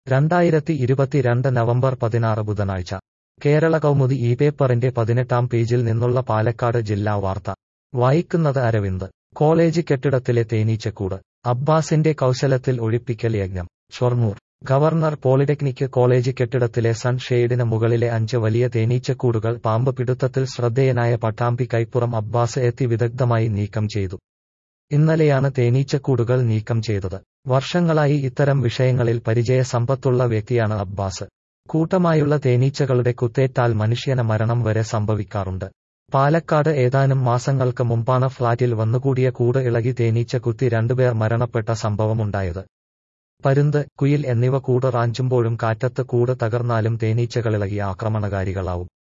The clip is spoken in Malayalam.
രണ്ടായിരത്തി ഇരുപത്തിരണ്ട് നവംബർ പതിനാറ് ബുധനാഴ്ച കേരള കൗമുദി ഈ പേപ്പറിന്റെ പതിനെട്ടാം പേജിൽ നിന്നുള്ള പാലക്കാട് ജില്ലാ വാർത്ത വായിക്കുന്നത് അരവിന്ദ് കോളേജ് കെട്ടിടത്തിലെ തേനീച്ചക്കൂട് അബ്ബാസിന്റെ കൗശലത്തിൽ ഒഴിപ്പിക്കൽ യജ്ഞം ഷൊർണൂർ ഗവർണർ പോളിടെക്നിക് കോളേജ് കെട്ടിടത്തിലെ സൺഷെയ്ഡിന് മുകളിലെ അഞ്ച് വലിയ തേനീച്ചക്കൂടുകൾ പാമ്പ് പിടുത്തത്തിൽ ശ്രദ്ധേയനായ പട്ടാമ്പി കൈപ്പുറം അബ്ബാസ് എത്തി വിദഗ്ധമായി നീക്കം ചെയ്തു ഇന്നലെയാണ് തേനീച്ചക്കൂടുകൾ നീക്കം ചെയ്തത് വർഷങ്ങളായി ഇത്തരം വിഷയങ്ങളിൽ പരിചയ സമ്പത്തുള്ള വ്യക്തിയാണ് അബ്ബാസ് കൂട്ടമായുള്ള തേനീച്ചകളുടെ കുത്തേറ്റാൽ മനുഷ്യന മരണം വരെ സംഭവിക്കാറുണ്ട് പാലക്കാട് ഏതാനും മാസങ്ങൾക്ക് മുമ്പാണ് ഫ്ളാറ്റിൽ വന്നുകൂടിയ കൂട് ഇളകി തേനീച്ച കുത്തി രണ്ടുപേർ മരണപ്പെട്ട സംഭവമുണ്ടായത് പരുന്ത് കുയിൽ എന്നിവ കൂട് റാഞ്ചുമ്പോഴും കാറ്റത്ത് കൂട് തകർന്നാലും തേനീച്ചകളിളകി ആക്രമണകാരികളാവും